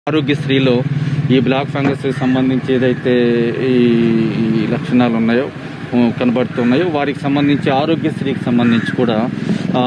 ఆరోగ్యశ్రీలో ఈ black fungus సంబంధించి ఏదైతే ఈ ఈ లక్షణాలు ఉన్నాయో ఉ, కనబడుతున్నాయో వారికి సంబంధించి ఆరోగ్యశ్రీకి సంబంధించి కూడా ఆ,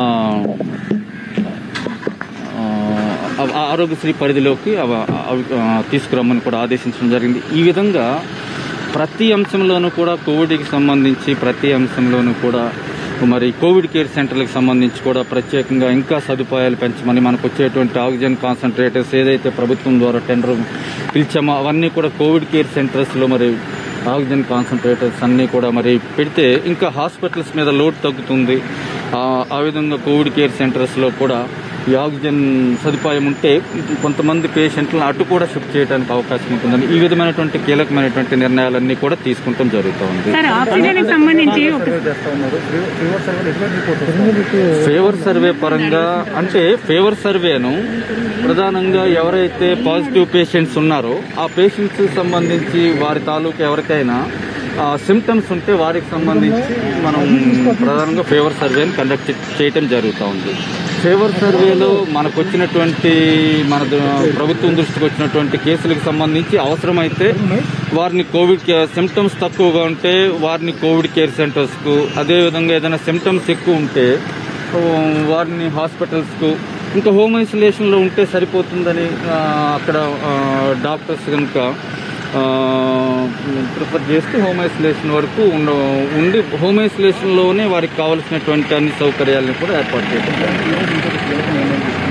ఆ, ఆ ఆరోగ్యశ్రీ పరిధిలోకి అవ- అవి, ఆ, తీసుకురమ్మని కూడా ఆదేశించడం జరిగింది ఈ విధంగా ప్రతి అంశంలోనూ కూడా కోవిడ్కి సంబంధించి ప్రతి అంశంలోనూ కూడా మరి కోవిడ్ కేర్ సెంటర్లకు సంబంధించి కూడా ప్రత్యేకంగా ఇంకా సదుపాయాలు పెంచమని మనకు వచ్చేటువంటి ఆక్సిజన్ కాన్సన్ట్రేటర్స్ ఏదైతే ప్రభుత్వం ద్వారా టెండర్ పిలిచామో అవన్నీ కూడా కోవిడ్ కేర్ సెంటర్స్లో మరి ఆక్సిజన్ కాన్సన్ట్రేటర్స్ అన్నీ కూడా మరి పెడితే ఇంకా హాస్పిటల్స్ మీద లోడ్ తగ్గుతుంది ఆ, ఆ విధంగా కోవిడ్ కేర్ సెంటర్స్లో కూడా ఈ ఆక్సిజన్ సదుపాయం ఉంటే కొంతమంది పేషెంట్లను అటు కూడా షిఫ్ట్ చేయడానికి అవకాశం ఉంటుందని ఈ విధమైనటువంటి కీలకమైనటువంటి నిర్ణయాలన్నీ కూడా తీసుకుంటాం జరుగుతూ ఉంది సార్ ఆక్సిజన్ కి సంబంధించి ఒక ఫేవర్ సర్వే పరంగా అంటే ఫేవర్ సర్వేను ప్రధానంగా ఎవరైతే పాజిటివ్ పేషెంట్స్ ఉన్నారో ఆ పేషెంట్స్ సంబంధించి వారి తాలూకు ఎవరికైనా సిమ్టమ్స్ ఉంటే వారికి సంబంధించి మనం ప్రధానంగా ఫేవర్ సర్వేని కండక్ట్ చేయటం జరుగుతూ ఉంది ఫేవర్ సర్వేలో మనకు వచ్చినటువంటి మన ద- ప్రభుత్వం దృష్టికి వచ్చినటువంటి కేసులకు సంబంధించి అవసరమైతే వారిని కోవిడ్ సిమ్టమ్స్ తక్కువగా ఉంటే వారిని కోవిడ్ కేర్ సెంటర్స్కు అదేవిధంగా ఏదైనా సిమ్టమ్స్ ఎక్కువ ఉంటే ఆ, వారిని హాస్పిటల్స్కు ఇంకా హోమ్ ఐసోలేషన్లో ఉంటే సరిపోతుందని ఆ, అక్కడ ఆ, డాక్టర్స్ కనుక ప్రిఫర్ చేస్తే హోమ్ ఐసోలేషన్ వరకు ఉండ ఉండి హోమ్ ఐసోలేషన్లోనే వారికి కావలసినటువంటి అన్ని సౌకర్యాలను కూడా ఏర్పాటు చేయడం జరిగింది.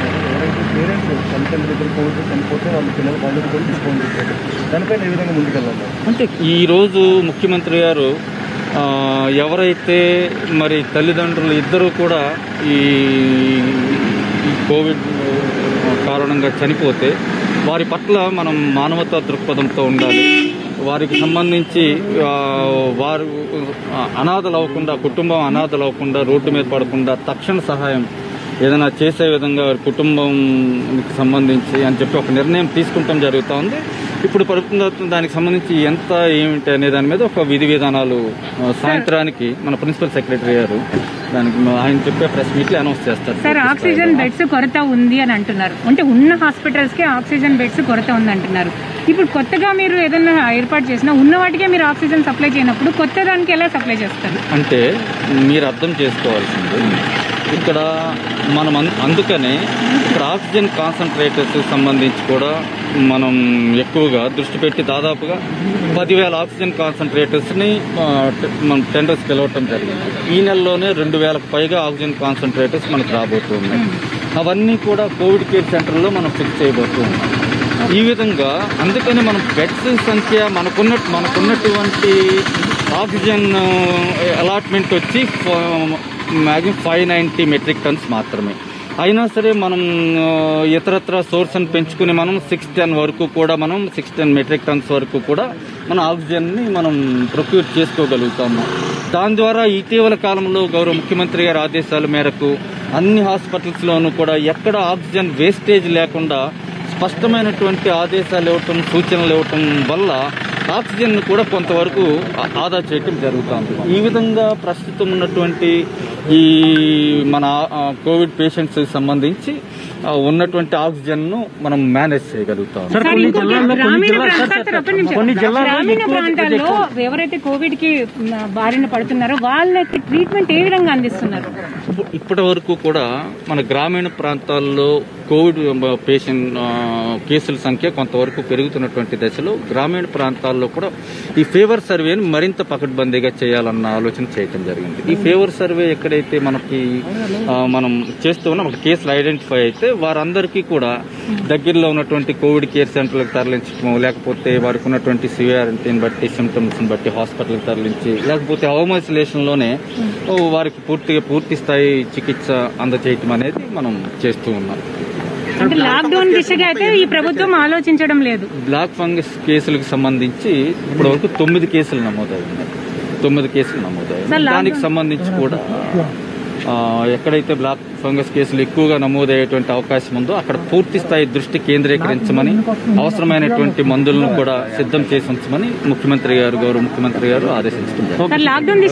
దానిపైన ఏ విధంగా ముందుకెళ్ళాలి అంటే ఈరోజు ముఖ్యమంత్రి గారు ఆ, ఎవరైతే మరి తల్లిదండ్రులు ఇద్దరు కూడా ఈ ఈ కోవిడ్ కారణంగా చనిపోతే వారి పట్ల మనం మానవతా దృక్పథంతో ఉండాలి వారికి సంబంధించి ఆ, వారు ఆ, అనాథలు అవ్వకుండా కుటుంబం అనాథలు అవ్వకుండా రోడ్డు మీద పడకుండా తక్షణ సహాయం ఏదైనా చేసే విధంగా వారి కుటుంబంకి సంబంధించి అని చెప్పి ఒక నిర్ణయం తీసుకుంటాం జరుగుతూ ఉంది ఇప్పుడు ప్రభుత్వం దానికి సంబంధించి ఎంత ఏమిటి అనే దాని మీద ఒక విధి విధానాలు ఆ, సాయంత్రానికి మన ప్రిన్సిపల్ సెక్రటరీ గారు దానికి మా- ఆయన చెప్పే ప్రెస్ మీట్లో అనౌన్స్ చేస్తారు సార్ ఆక్సిజన్ బెడ్స్ కొరత ఉంది అని అంటున్నారు అంటే ఉన్న హాస్పిటల్స్ కి ఆక్సిజన్ బెడ్స్ కొరత ఉంది అంటున్నారు ఇప్పుడు కొత్తగా మీరు ఏదైనా ఏర్పాటు చేసినా ఉన్న వాటికే మీరు ఆక్సిజన్ సప్లై చేయనప్పుడు కొత్త దానికి ఎలా సప్లై చేస్తారు అంటే మీరు అర్థం చేసుకోవాల్సింది ఇక్కడ మనం అన్- అందుకనే ఇక్కడ ఆక్సిజన్ కాన్సన్ట్రేటర్స్ సంబంధించి కూడా మనం ఎక్కువగా దృష్టి పెట్టి దాదాపుగా పదివేల ఆక్సిజన్ కాన్సన్ట్రేటర్స్ని ఆ, టె- మనం టెండర్స్ పిలవటం జరిగింది ఈ నెలలోనే రెండు వేలకు పైగా ఆక్సిజన్ కాన్సన్ట్రేటర్స్ మనకు రాబోతున్నాయి అవన్నీ కూడా కోవిడ్ కేర్ సెంటర్లో మనం ఫిక్స్ చేయబోతున్నాం ఈ విధంగా అందుకని మనం బెడ్స్ సంఖ్య మనకున్న మనకున్నటువంటి ఆక్సిజన్ అలాట్మెంట్ వచ్చి maximum five ninety metric tons మాత్రమే అయినా సరే మనం ఆ, ఇతరత్ర సోర్స్ని పెంచుకుని మనం సిక్స్ టెన్ వరకు కూడా మనం సిక్స్ టెన్ మెట్రిక్ టన్స్ వరకు కూడా మన ఆక్సిజన్ని మనం ప్రొక్యూర్ చేసుకోగలుగుతాము దాని ద్వారా ఇటీవల కాలంలో గౌరవ ముఖ్యమంత్రి గారి ఆదేశాల మేరకు అన్ని హాస్పిటల్స్లోనూ కూడా ఎక్కడ ఆక్సిజన్ వేస్టేజ్ లేకుండా స్పష్టమైనటువంటి ఆదేశాలు ఇవ్వటం సూచనలు ఇవ్వటం వల్ల ఆక్సిజన్ కూడా కొంతవరకు ఆ- ఆదా చేయటం జరుగుతుంది ఈ విధంగా ప్రస్తుతం ఉన్నటువంటి ఈ మన ఆ, కోవిడ్ పేషెంట్స్ సంబంధించి ఆ, ఉన్నటువంటి ఆక్సిజన్ ను మనం మేనేజ్ చేయగలుగుతాం సార్, ఇంకొకటి గ్రామీణ ప్రాంతాలు సార్, ఒక్క నిమిషం. గ్రామీణ ప్రాంతాల్లో ఎవరైతే కోవిడ్ కి మ్, బారిన పడుతున్నారో వాళ్ళకి ట్రీట్మెంట్ ఏ విధంగా అందిస్తున్నారు ఇప్పు- ఇప్పటి వరకు కూడా మన గ్రామీణ ప్రాంతాల్లో కోవిడ్ పేషెంట్ ఆ, కేసుల సంఖ్య కొంతవరకు పెరుగుతున్నటువంటి దశలో గ్రామీణ ప్రాంతాల్లో కూడా ఈ ఫేవర్ సర్వేని మరింత పకడ్బందీగా చేయాలన్న ఆలోచన చేయటం జరిగింది ఈ ఫేవర్ సర్వే ఎక్కడైతే మనకి ఆ, మనం చేస్తూ ఉన్నాం ఒక కేసులు ఐడెంటిఫై అయితే వారందరికీ కూడా దగ్గరలో ఉన్నటువంటి కోవిడ్ కేర్ సెంటర్లకు తరలించడము లేకపోతే వారికి ఉన్నటువంటి సివియారిటీని బట్టి సిమ్టమ్స్ని బట్టి హాస్పిటల్కి తరలించి లేకపోతే హోమ్ ఐసోలేషన్లోనే ఓ వారికి పూర్తిగా పూర్తి స్థాయి చికిత్స అందజేయటం అనేది మనం చేస్తూ ఉన్నాం అంటే లాక్డౌన్ దిశగా అయితే ఈ ప్రభుత్వం ఆలోచించడం లేదు బ్లాక్ ఫంగస్ కేసులకు సంబంధించి ఇప్పటివరకు తొమ్మిది కేసులు నమోదై ఉన్నాయి తొమ్మిది కేసులు నమోదయ్యాయి సార్, లాక్డౌన్- దానికి సంబంధించి కూడా ఆ, ఎక్కడైతే బ్లాక్ ఫంగస్ కేసులు ఎక్కువగా నమోదయ్యేటువంటి అవకాశం ఉందో అక్కడ పూర్తి స్థాయి దృష్టి కేంద్రీకరించమని అవసరమైనటువంటి మందులను కూడా సిద్ధం చేసి ఉంచమని ముఖ్యమంత్రి గారు గౌరవ ముఖ్యమంత్రి గారు ఆదేశించడం జరిగింది. సార్ లాక్డౌన్ దిశ